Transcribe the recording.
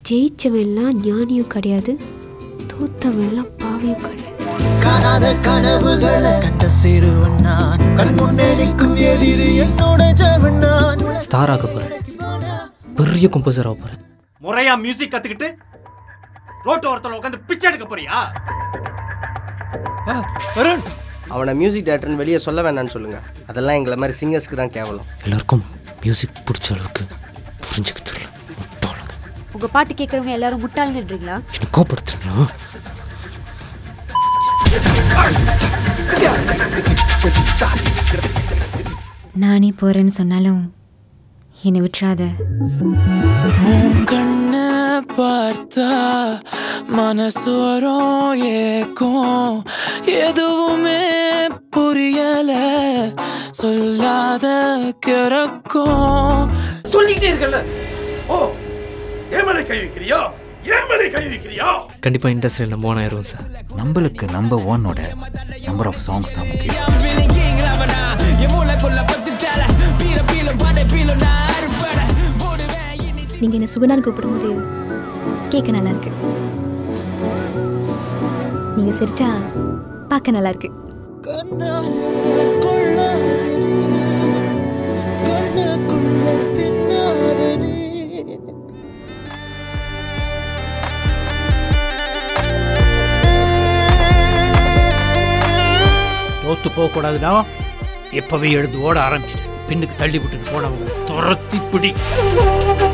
ஜெயிச்சவன்லாம் ஞானியும் கிடையாது தோத்தவன்லாம் பாவியும் கிடையாது காணாத கனவுகளை கண்ட சிறுவன் நான் கண் முன்னே நிற்கும் எதிரி என்னோட ஜெவன் நான் ஸ்டார் ஆக போகிறேன் பெரிய கம்போசர் ஆக போகிறேன் முறையா மியூசிக் கத்துக்கிட்டு ரோட்டு ஓரத்துல உட்காந்து பிச்சை எடுக்க போறியா வருண் அவனை மியூசிக் டேரக்டர்னு வெளியே சொல்ல வேணாம்னு சொல்லுங்க அதெல்லாம் எங்களை மாதிரி சிங்கர்ஸ்க்கு தான் கேவலம் எல்லாருக்கும் மியூசிக் பிடிச்ச அளவுக்கு புரிஞ்சுக்க தெரியல முட்டாளுங்க உங்க பாட்டு கேட்கறவங்க எல்லாரும் முட்டாளுங்கன்றீங்களா என்னை கோப்படுத்துறா நானே போறேன்னு சொன்னாலும் என்னை விட்டுறாத கண்ண பார்த்தா மனசோரம் ஏக்கும் எதுவுமே புரியல சொல்லாத கிறக்கும் சொல்லிக்கிட்டே இருக்கல ஓ ஏமலை கை வைக்கிறியா ஏமலை கை வைக்கிறியா கண்டிப்பாக இண்டஸ்ட்ரியில் நம்ம ஓன் ஆயிரும் சார் நம்மளுக்கு நம்பர் ஒன்னோட நம்பர் ஆஃப் சாங்ஸ் தான் முக்கியம் நீங்கள் என்ன சுகுணான்னு கூப்பிடும்போது கேட்க நல்லா இருக்கு நீங்கள் சிரிச்சா பார்க்க நல்லா இருக்கு தோத்து போக கூடாதுன்னா இப்பவே எழுந்து ஓட ஆரம்பிச்சிட்டு பின்னுக்கு தள்ளி விட்டுட்டு போனவங்க துரத்தி பிடி